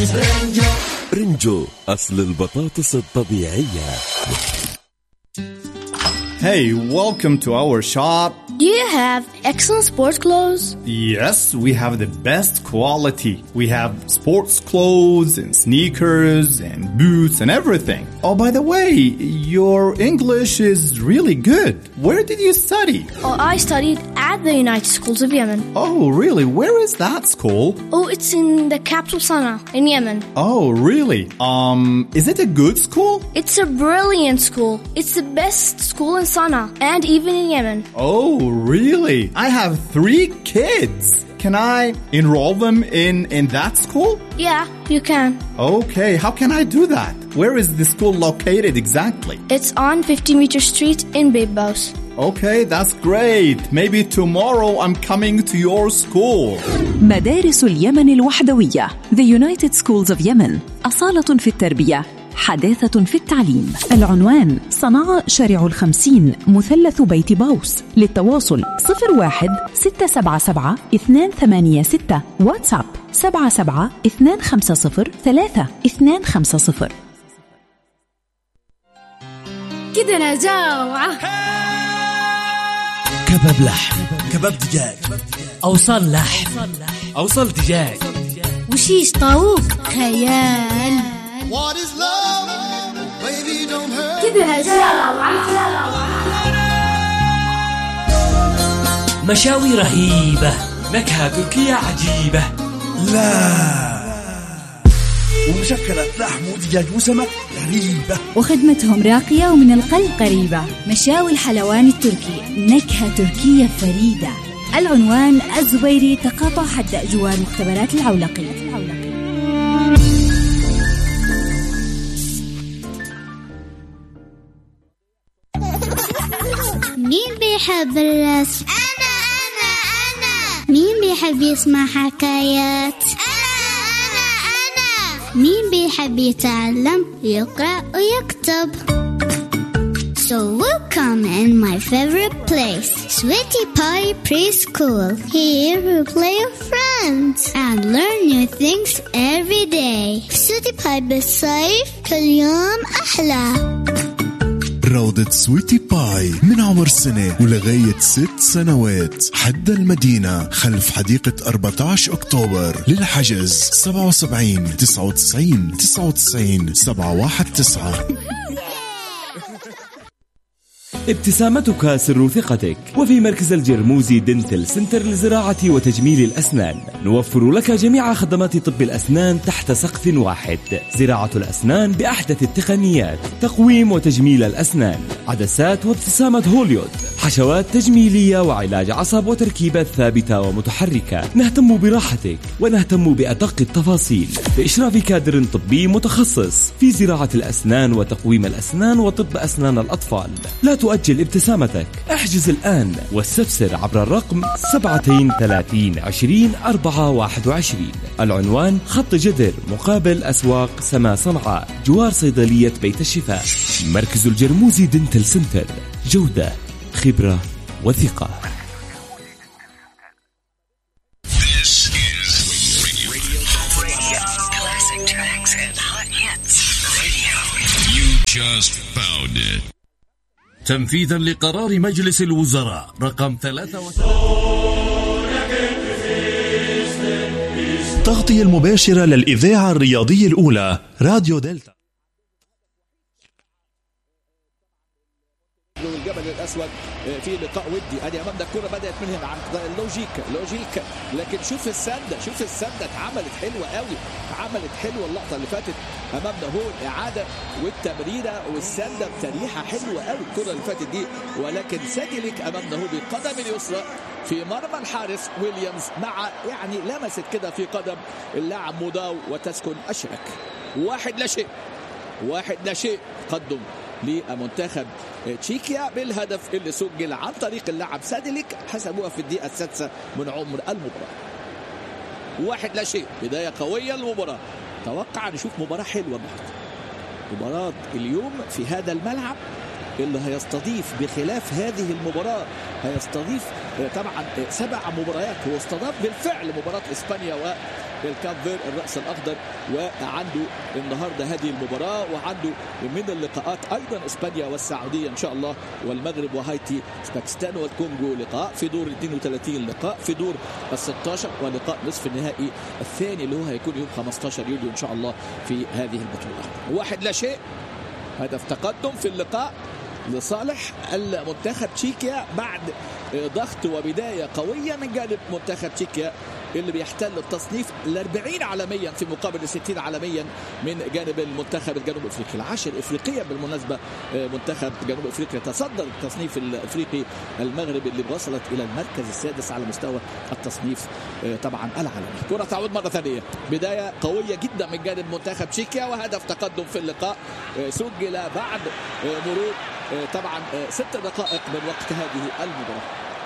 رنجو أصل البطاطس الطبيعية Hey, welcome to our shop. Do you have excellent sports clothes? Yes, we have the best quality. We have sports clothes and sneakers and boots and everything. Oh, by the way, your English is really good. Where did you study? Oh, I studied at the United Schools of Yemen. Oh, really? Where is that school? Oh, it's in the capital Sana'a in Yemen. Oh, really? Um, is it a good school? It's a brilliant school. It's the best school in Sana'a and even in Yemen. Oh, really? I have three kids. Can I enroll them in, in that school? Yeah, you can. Okay, how can I do that? Where is the school located exactly? It's on 50 Meter Street in Bibos. Okay, that's great. Maybe tomorrow I'm coming to your school. مدارس اليمن الوحدوية The United Schools of Yemen أصالة في التربية حداثة في التعليم العنوان صنعاء شارع الخمسين مثلث بيت باوس للتواصل 01 677 286 واتساب 77 250 3 250 كده انا جوعة كباب لحم كباب دجاج أوصل لحم أوصل دجاج وشيش طاووق خيال كده انا جوعة مشاوي رهيبة نكهة تركية عجيبة لا ومشكلة لحم ودجاج وسمك غريبة وخدمتهم راقية ومن القلب قريبة مشاوي الحلواني التركي نكهة تركية فريدة العنوان الزبيري تقاطع حد جوار مختبرات العولقي مين بيحب الرسم؟ أنا أنا أنا مين بيحب يسمع حكايات؟ أنا أنا أنا مين بيحب يتعلم يقرأ ويكتب؟ So welcome in my favorite place, Sweetie Pie Preschool. Here we play with friends and learn new things every day. Sweetie Pie بالصيف كل يوم أحلى. روضة سويتي باي من عمر سنة ولغاية ست سنوات حد المدينة خلف حديقة 14 أكتوبر للحجز 77 99 99 719 ابتسامتك سر ثقتك وفي مركز الجرموزي دنتل سنتر لزراعة وتجميل الأسنان نوفر لك جميع خدمات طب الأسنان تحت سقف واحد زراعة الأسنان بأحدث التقنيات تقويم وتجميل الأسنان عدسات وابتسامة هوليود حشوات تجميلية وعلاج عصب وتركيبات ثابتة ومتحركة نهتم براحتك ونهتم بأدق التفاصيل بإشراف كادر طبي متخصص في زراعة الأسنان وتقويم الأسنان وطب أسنان الأطفال لا تؤجل ابتسامتك احجز الآن واستفسر عبر الرقم 37 20 4 21 العنوان خط جدر مقابل أسواق سما صنعاء جوار صيدلية بيت الشفاء مركز الجرموزي دنتل سنتر جودة خبرة وثقة Classic tracks and hot hits. Radio. You just found it. تنفيذا لقرار مجلس الوزراء رقم 33 تغطية المباشرة للإذاعة الرياضية الأولى راديو دلتا والجبل الاسود في لقاء ودي ادي امامنا الكره بدات من هنا عن لوجيك لوجيك لكن شوف السنده شوف السنده اتعملت حلوه قوي اتعملت حلوه اللقطه اللي فاتت امامنا هو الاعاده والتمريره والسنده بتريحه حلوه قوي الكره اللي فاتت دي ولكن سجلك امامنا هو بالقدم اليسرى في مرمى الحارس ويليامز مع يعني لمست كده في قدم اللاعب موداو وتسكن اشرك واحد لا شيء واحد لا شيء قدم لمنتخب تشيكيا بالهدف اللي سجل عن طريق اللاعب سادليك حسبوها في الدقيقة السادسة من عمر المباراة واحد لا شيء بداية قوية للمباراة توقع نشوف مباراة حلوة النهارده مباراة اليوم في هذا الملعب اللي هيستضيف بخلاف هذه المباراة هيستضيف طبعا سبع مباريات هو استضاف بالفعل مباراة اسبانيا الكاب فير الراس الاخضر وعنده النهارده هذه المباراه وعنده من اللقاءات ايضا اسبانيا والسعوديه ان شاء الله والمغرب وهايتي باكستان والكونغو لقاء في دور 32 لقاء في دور ال 16 ولقاء نصف النهائي الثاني اللي هو هيكون يوم 15 يوليو ان شاء الله في هذه البطوله واحد لا شيء هدف تقدم في اللقاء لصالح المنتخب تشيكيا بعد ضغط وبدايه قويه من جانب منتخب تشيكيا اللي بيحتل التصنيف ال 40 عالميا في مقابل 60 عالميا من جانب المنتخب الجنوب افريقي العاشر افريقيا بالمناسبه منتخب جنوب افريقيا تصدر التصنيف الافريقي المغرب اللي وصلت الى المركز السادس على مستوى التصنيف طبعا العالمي كره تعود مره ثانيه بدايه قويه جدا من جانب منتخب تشيكيا وهدف تقدم في اللقاء سجل بعد مرور طبعا ست دقائق من وقت هذه المباراه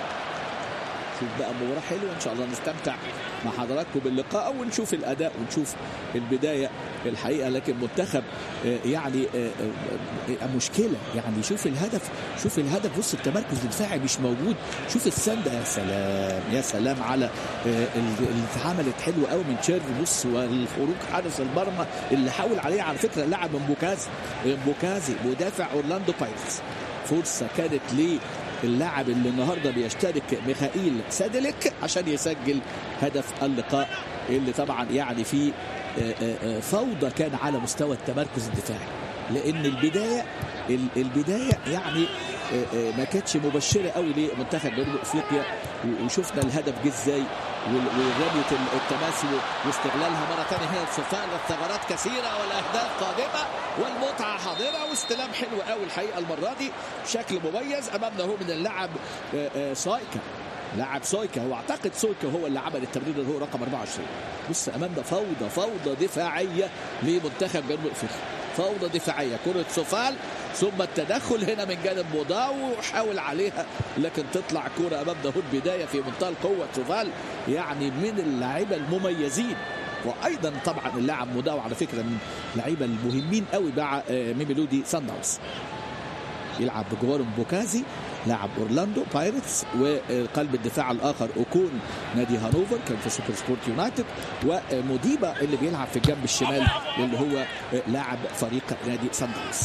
شوف بقى مباراه حلوه ان شاء الله نستمتع مع حضراتكم باللقاء ونشوف الاداء ونشوف البدايه الحقيقه لكن منتخب يعني مشكله يعني شوف الهدف شوف الهدف بص التمركز الدفاعي مش موجود شوف السند يا سلام يا سلام على اللي اتعملت حلوه قوي من تشيرفي بص والخروج حارس المرمى اللي حاول عليه على فكره اللاعب مبوكازي مبوكازي مدافع اورلاندو بايرتس فرصه كانت ليه اللاعب اللي النهارده بيشترك ميخائيل سادلك عشان يسجل هدف اللقاء اللي طبعا يعني فيه فوضى كان على مستوى التمركز الدفاعي لان البدايه البدايه يعني ما كانتش مبشره قوي لمنتخب جنوب افريقيا وشفنا الهدف جه ازاي ورميه التماسي واستغلالها مره ثانيه هنا الصفاء الثغرات كثيره والاهداف قادمه والمتعه حاضره واستلام حلو قوي الحقيقه المره دي بشكل مميز امامنا هو من اللاعب سايكا لاعب سويكا هو اعتقد سويكا هو اللي عمل التمرير اللي هو رقم 24 بص امامنا فوضى فوضى دفاعيه لمنتخب جنوب افريقيا فوضى دفاعيه كره سوفال ثم التدخل هنا من جانب مضاو وحاول عليها لكن تطلع كرة امامنا هو البدايه في منتهى القوه سوفال يعني من اللاعيبه المميزين وايضا طبعا اللاعب مضاو على فكره من اللعيبه المهمين قوي مع ميميلودي سان داونز يلعب بجوار بوكازي لاعب اورلاندو بايرتس وقلب الدفاع الاخر اوكون نادي هانوفر كان في سوبر سبورت يونايتد وموديبا اللي بيلعب في الجنب الشمال اللي هو لاعب فريق نادي سان داونز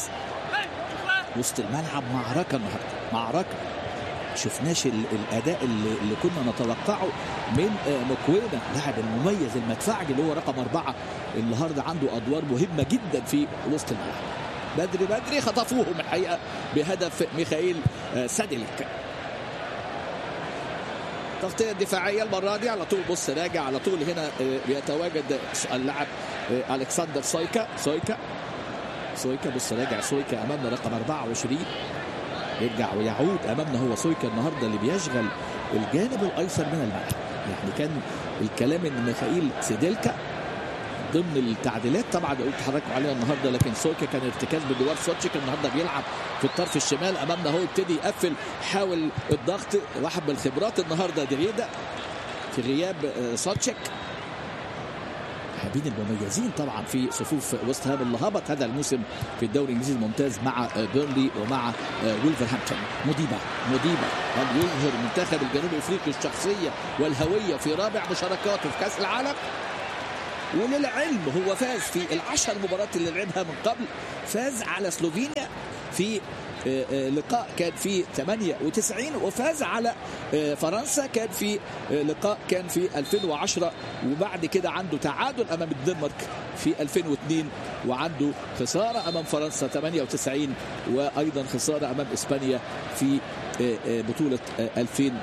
وسط الملعب معركه النهارده معركه شفناش الاداء اللي, اللي كنا نتوقعه من مكوينه لاعب المميز المدفعجي اللي هو رقم اربعه النهارده عنده ادوار مهمه جدا في وسط الملعب بدري بدري خطفوهم الحقيقه بهدف ميخائيل ساديلك تغطية دفاعية المرة دي على طول بص راجع على طول هنا بيتواجد اللاعب الكسندر سويكا سويكا سويكا بص راجع سويكا امامنا رقم 24 يرجع ويعود امامنا هو سويكا النهارده اللي بيشغل الجانب الايسر من الملعب يعني كان الكلام ان ميخائيل سيديلكا ضمن التعديلات طبعا قلت حضراتكم عليها النهارده لكن سويكا كان ارتكاز بدوار سوتشيك النهارده بيلعب في الطرف الشمال امامنا هو يبتدي يقفل حاول الضغط واحد من الخبرات النهارده دريدا في غياب سوتشيك لاعبين المميزين طبعا في صفوف وست هام اللي هبط هذا الموسم في الدوري الانجليزي الممتاز مع بيرلي ومع وولفرهامبتون مديبه مديبه هل يظهر منتخب الجنوب افريقي الشخصيه والهويه في رابع مشاركاته في كاس العالم وللعلم هو فاز في العشر مباريات اللي لعبها من قبل فاز على سلوفينيا في لقاء كان في 98 وفاز على فرنسا كان في لقاء كان في 2010 وبعد كده عنده تعادل امام الدنمارك في 2002 وعنده خساره امام فرنسا 98 وايضا خساره امام اسبانيا في بطوله 2002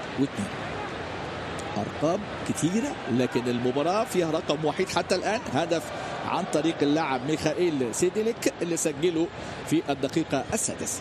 ارقام كتيره لكن المباراه فيها رقم وحيد حتى الان هدف عن طريق اللاعب ميخائيل سيديليك اللي سجله في الدقيقه السادسه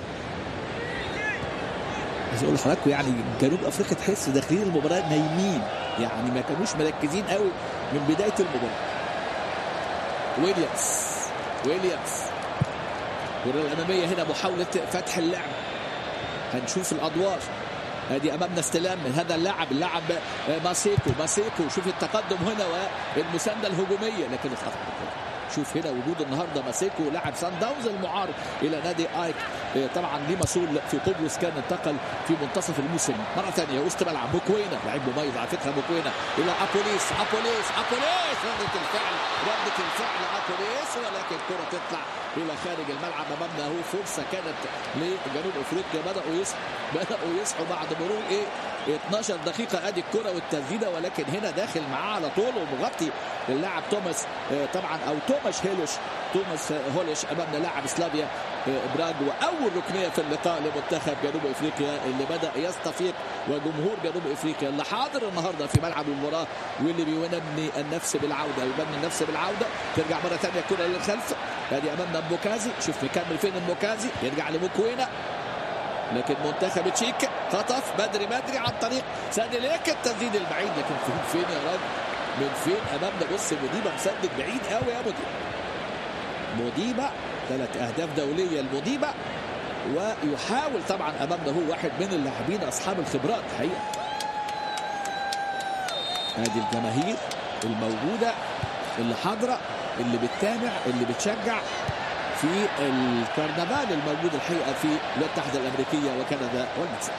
عايز اقول لحضراتكم يعني جنوب افريقيا تحس داخلين المباراه نايمين يعني ما كانوش مركزين قوي من بدايه المباراه ويليامز ويليامز الكره الاماميه هنا محاوله فتح اللعب هنشوف الادوار ادي امامنا استلام من هذا اللاعب اللاعب ماسيكو ماسيكو شوف التقدم هنا والمسانده الهجوميه لكن الخطا شوف هنا وجود النهارده ماسيكو لاعب سان داونز المعار الى نادي ايك آه، طبعا ليه مسؤول في قبرص كان انتقل في منتصف الموسم مره ثانيه وسط ملعب بوكوينا لعيب مميز على فكره بوكوينا الى ابوليس ابوليس ابوليس رده الفعل رده الفعل ابوليس ولكن الكره تطلع الى خارج الملعب امامنا هو فرصه كانت لجنوب افريقيا بداوا يصحوا بداوا يصحوا بعد مرور ايه 12 دقيقة ادي الكرة والتسديدة ولكن هنا داخل معاه على طول ومغطي اللاعب توماس آه، طبعا او توماس هيلوش توماس هولش امامنا لاعب سلافيا آه، براغ واول ركنية في اللقاء لمنتخب جنوب افريقيا اللي بدا يستفيق وجمهور جنوب افريقيا اللي حاضر النهارده في ملعب المباراة واللي بيبني النفس بالعودة يبني النفس بالعودة ترجع مرة ثانية الكرة للخلف ادي امامنا مبوكازي شوف مكمل فين المبوكازي يرجع لموكوينا لكن منتخب تشيك خطف بدري بدري عن طريق ساديليك التسديد البعيد لكن فين فين يا راجل من فين امامنا بص موديبا مسدد بعيد قوي يا موديبا موديبا ثلاث اهداف دوليه لموديبا ويحاول طبعا امامنا هو واحد من اللاعبين اصحاب الخبرات حقيقه ادي الجماهير الموجوده اللي حاضره اللي بتتابع اللي بتشجع في الكرنفال الموجود الحقيقه في الولايات المتحده الامريكيه وكندا والمكسيك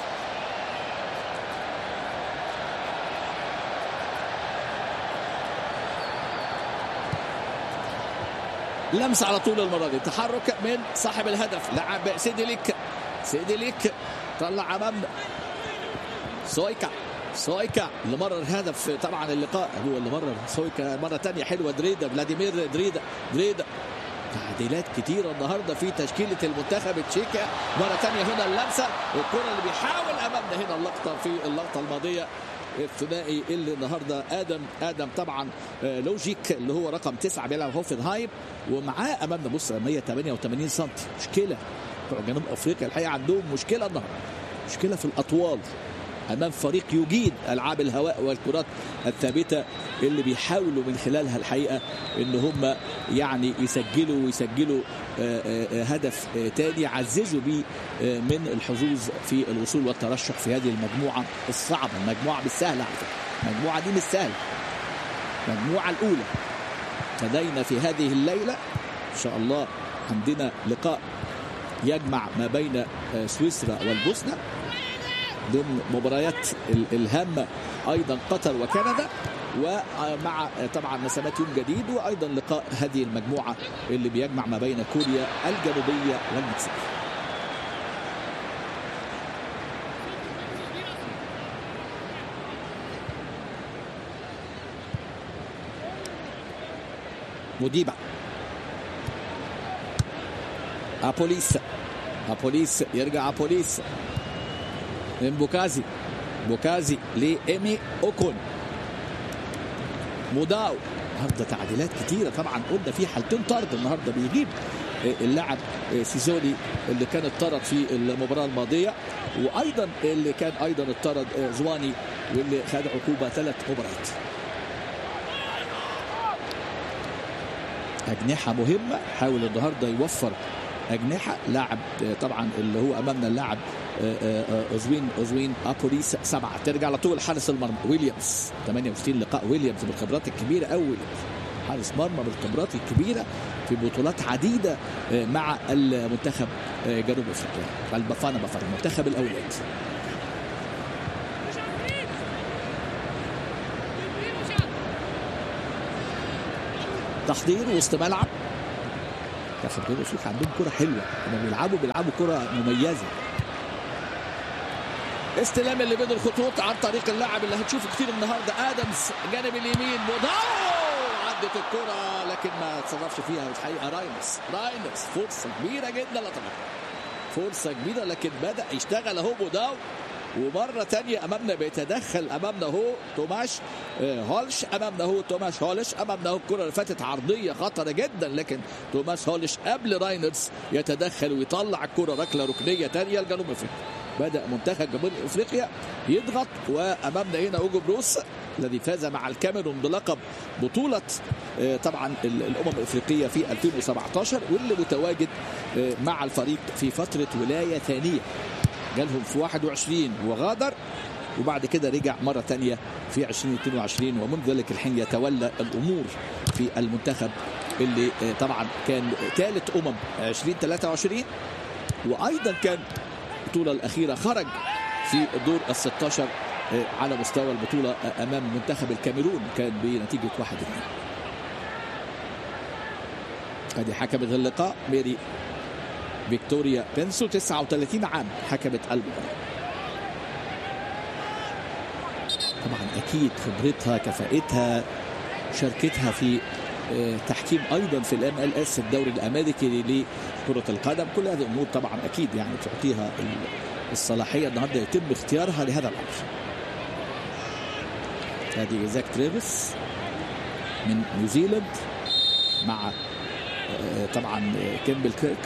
لمسه على طول المره دي تحرك من صاحب الهدف لاعب سيديليك سيديليك طلع امام سويكا سويكا اللي مرر هدف طبعا اللقاء هو اللي مرر سويكا مره ثانيه حلوه دريدا فلاديمير دريدا دريدا تعديلات كتيرة النهارده في تشكيلة المنتخب التشيكي مرة ثانية هنا اللمسة والكرة اللي بيحاول أمامنا هنا اللقطة في اللقطة الماضية الثنائي اللي النهارده ادم ادم طبعا آه، لوجيك اللي هو رقم تسعه بيلعب هوفنهايم ومعاه امامنا بص 188 سم مشكله بتوع جنوب افريقيا الحقيقه عندهم مشكله النهارده مشكله في الاطوال امام فريق يجيد العاب الهواء والكرات الثابته اللي بيحاولوا من خلالها الحقيقه ان هم يعني يسجلوا ويسجلوا آه، آه، هدف آه، تاني يعززوا بيه آه، من الحظوظ في الوصول والترشح في هذه المجموعه الصعبه المجموعه مش سهله على فكره المجموعه دي مش سهله المجموعه الاولى لدينا في هذه الليله ان شاء الله عندنا لقاء يجمع ما بين آه، سويسرا والبوسنه ضمن مباريات ال- الهامة أيضا قطر وكندا ومع طبعا مسامات يوم جديد وأيضا لقاء هذه المجموعة اللي بيجمع ما بين كوريا الجنوبية والمكسيك مديبة أبوليس أبوليس يرجع أبوليس من بوكازي بوكازي لإيمي أوكون موداو النهارده تعديلات كتيره طبعا قلنا في حالتين طرد النهارده بيجيب اللاعب سيزوني اللي كان اتطرد في المباراه الماضيه وايضا اللي كان ايضا اتطرد زواني واللي خد عقوبه ثلاث مباريات أجنحة مهمة حاول النهاردة يوفر أجنحة لاعب آه، طبعا اللي هو أمامنا اللاعب آه، آه، أوزوين أوزوين أبوليس سبعة ترجع على طول حارس المرمى ويليامز 68 لقاء ويليامز بالخبرات الكبيرة أوي حارس مرمى بالخبرات الكبيرة في بطولات عديدة آه، مع المنتخب آه، جنوب أفريقيا البافانا بافانا منتخب الأولاد تحضير وسط ملعب منتخب جنوب افريقيا عندهم كرة حلوة لما بيلعبوا بيلعبوا كرة مميزة استلام اللي بين الخطوط عن طريق اللاعب اللي هتشوفه كتير النهارده ادمز جانب اليمين موداو عدت الكرة لكن ما اتصرفش فيها الحقيقة راينس راينس فرصة كبيرة جدا لطبعا فرصة كبيرة لكن بدأ يشتغل اهو موداو ومرة تانية أمامنا بيتدخل أمامنا هو توماش آه، هولش أمامنا هو توماش هولش أمامنا هو الكرة اللي فاتت عرضية خطرة جدا لكن توماس هولش قبل راينرز يتدخل ويطلع الكرة ركلة ركنية تانية لجنوب أفريقيا بدأ منتخب جنوب أفريقيا يضغط وأمامنا هنا أوجو بروس الذي فاز مع الكاميرون بلقب بطولة آه، طبعا ال- الأمم الأفريقية في 2017 واللي متواجد آه، مع الفريق في فترة ولاية ثانية جالهم في 21 وغادر وبعد كده رجع مرة تانية في 2022 ومنذ ذلك الحين يتولى الأمور في المنتخب اللي آه، طبعا كان ثالث امم 2023 وايضا كان البطوله الاخيره خرج في دور ال 16 آه، على مستوى البطوله آه، امام منتخب الكاميرون كان بنتيجه 1 2 ادي حكمت اللقاء ميري فيكتوريا بنسو 39 عام حكمت المباراه طبعا اكيد خبرتها كفاءتها شاركتها في آه، تحكيم ايضا في الام ال اس الدوري الامريكي لكره القدم كل هذه الامور طبعا اكيد يعني تعطيها ال- الصلاحيه النهارده يتم اختيارها لهذا الامر هذه ايزاك تريفيس من نيوزيلاند مع آه، طبعا آه، كيمبل كيرك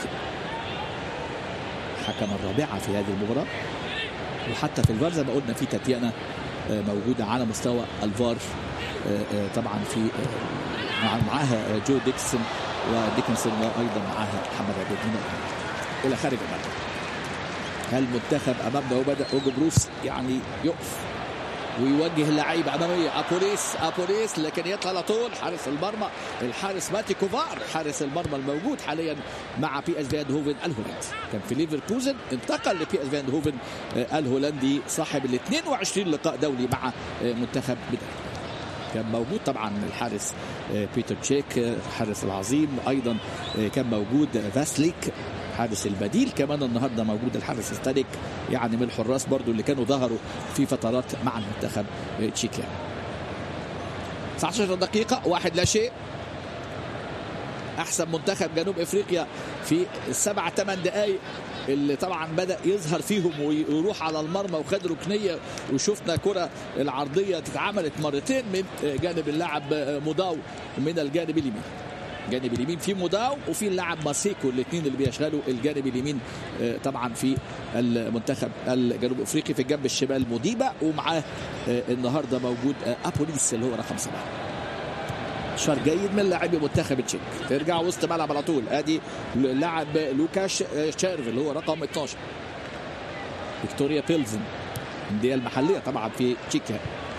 حكم الرابعه في هذه المباراه وحتى في الفار زي ما قلنا في تاتيانا آه، موجوده على مستوى الفار آه، آه، طبعا في آه، مع- معاها جو ديكسون وديكنسون وايضا معاها محمد عبد المنعم الى خارج الملعب هل منتخب امامنا وبدا اوجو بروس يعني يقف ويوجه اللعيبه اماميه ابوليس ابوليس لكن يطلع على طول حارس المرمى الحارس ماتي كوفار حارس المرمى الموجود حاليا مع بي اس فان هوفن الهولندي كان في ليفركوزن انتقل لبي اس فان هوفن آه، الهولندي صاحب ال 22 لقاء دولي مع آه، منتخب بداية كان موجود طبعا الحارس آه، بيتر تشيك آه، الحارس العظيم ايضا آه، كان موجود آه، فاسليك حارس البديل كمان النهارده موجود الحارس ستانيك يعني من الحراس برضو اللي كانوا ظهروا في فترات مع المنتخب آه، تشيكيا 19 دقيقة واحد لا شيء احسن منتخب جنوب افريقيا في السبع ثمان دقائق اللي طبعا بدا يظهر فيهم ويروح على المرمى وخد ركنيه وشفنا كره العرضيه اتعملت مرتين من جانب اللاعب مضاو من الجانب اليمين الجانب اليمين في موداو وفي اللاعب ماسيكو الاثنين اللي بيشغلوا الجانب اليمين آه، طبعا في المنتخب الجنوب افريقي في الجنب الشمال موديبا ومعاه آه، النهارده موجود آه، ابوليس اللي هو رقم سبعه شار جيد من لاعبي منتخب تشيك ترجع وسط ملعب على طول ادي اللاعب لوكاش شيرف اللي هو رقم 12 فيكتوريا بيلزن الانديه المحليه طبعا في تشيكيا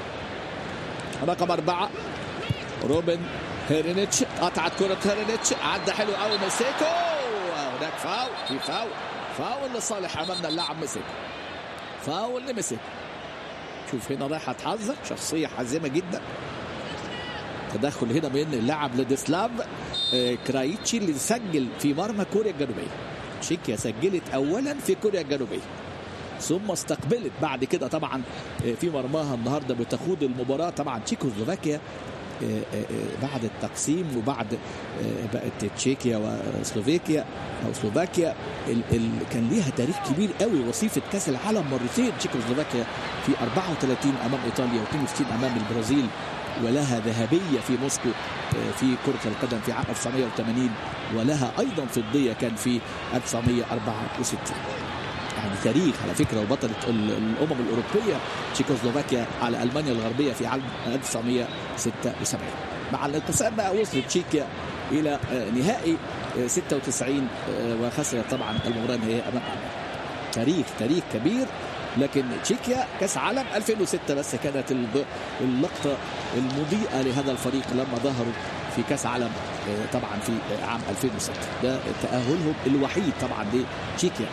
رقم اربعه روبن هيرينيتش قطعت كرة هيرينيتش عدى حلو قوي مسيكو هناك فاول في فاول فاول لصالح امامنا اللاعب مسيكو فاول لمسيكو شوف هنا رايحه تحذر شخصيه حازمه جدا تدخل هنا من اللاعب لاديسلاف آه، كرايتشي اللي سجل في مرمى كوريا الجنوبيه تشيكيا سجلت اولا في كوريا الجنوبيه ثم استقبلت بعد كده طبعا آه، في مرماها النهارده بتخوض المباراه طبعا تشيكوسلوفاكيا آه، آه، آه، بعد التقسيم وبعد آه، بقت تشيكيا وسلوفاكيا او سلوفاكيا ال ال كان ليها تاريخ كبير قوي وصيفه كاس العالم مرتين تشيكوسلوفاكيا في 34 امام ايطاليا و62 امام البرازيل ولها ذهبيه في موسكو آه، في كره القدم في عام 1980 ولها ايضا فضيه كان في 1964 يعني تاريخ على فكره وبطله ال- الامم الاوروبيه تشيكوسلوفاكيا على المانيا الغربيه في عام 1976 مع الانقسام بقى وصلت تشيكيا الى آه، نهائي آه، 96 آه، وخسرت طبعا المباراه النهائيه امام ألمانيا. تاريخ تاريخ كبير لكن تشيكيا كاس عالم 2006 بس كانت الب- اللقطه المضيئه لهذا الفريق لما ظهروا في كاس عالم آه، طبعا في آه، عام 2006 ده تاهلهم الوحيد طبعا لتشيكيا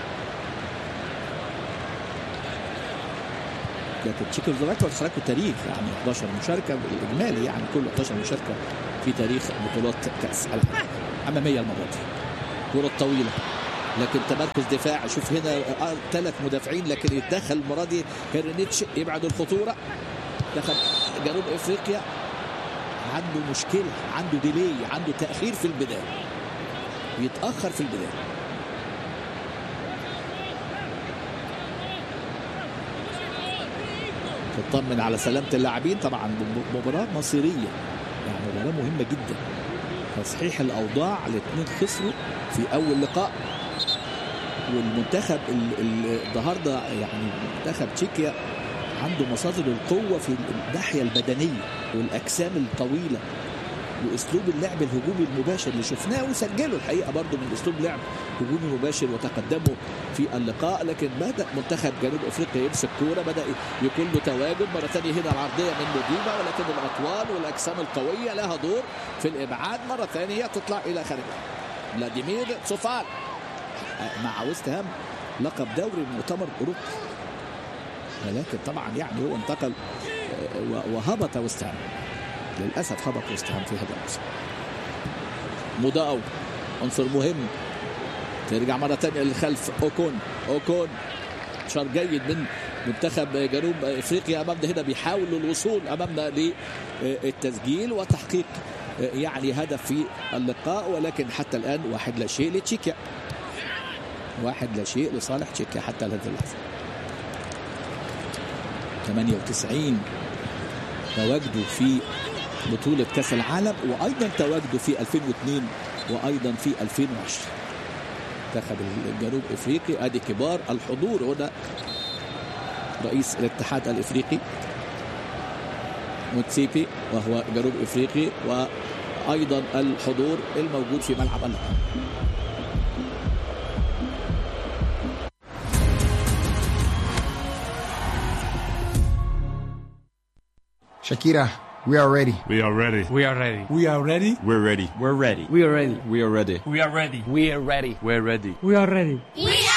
لكن تشيكوسلوفاكيا تشاركوا تاريخ يعني 11 مشاركه الاجمالي يعني كل 11 مشاركه في تاريخ بطولات كاس العالم اماميه المره دي كره طويله لكن تمركز دفاعي شوف هنا آه ثلاث مدافعين لكن يتدخل المره دي هيرنيتش يبعد الخطوره دخل جنوب افريقيا عنده مشكله عنده ديلي عنده تاخير في البدايه يتاخر في البدايه تطمن على سلامه اللاعبين طبعا مباراه مصيريه يعني مباراه مهمه جدا تصحيح الاوضاع الاثنين خسروا في اول لقاء والمنتخب ال- ال- النهارده يعني منتخب تشيكيا عنده مصادر القوه في الناحيه البدنيه والاجسام الطويله واسلوب اللعب الهجومي المباشر اللي شفناه وسجلوا الحقيقه برضه من اسلوب لعب هجومي مباشر وتقدموا في اللقاء لكن بدا منتخب جنوب افريقيا يمسك كوره بدا يكون له تواجد مره ثانيه هنا العرضيه من مديبه ولكن الاطوال والاجسام القويه لها دور في الابعاد مره ثانيه تطلع الى خارج فلاديمير سوفال مع ويست هام لقب دوري المؤتمر الاوروبي ولكن طبعا يعني هو انتقل وهبط ويست هام للاسف هبط ويست هام في هذا الموسم مضاو عنصر مهم ترجع مره ثانيه للخلف اوكون اوكون شر جيد من منتخب جنوب افريقيا امامنا هنا بيحاولوا الوصول امامنا للتسجيل وتحقيق يعني هدف في اللقاء ولكن حتى الان واحد لا شيء لتشيكيا واحد لا شيء لصالح تشيكيا حتى هذه اللحظه 98 تواجدوا في بطولة كأس العالم وأيضا تواجدوا في 2002 وأيضا في 2020 منتخب الجنوب افريقي ادي كبار الحضور هنا رئيس الاتحاد الافريقي موتسيبي وهو جنوب افريقي وايضا الحضور الموجود في ملعب اللقاء Shakira, we are ready. We are ready. We are ready. We are ready. We're ready. We're ready. We are ready. We are ready. We are ready. We are ready. We're ready. We're ready. We are ready. We are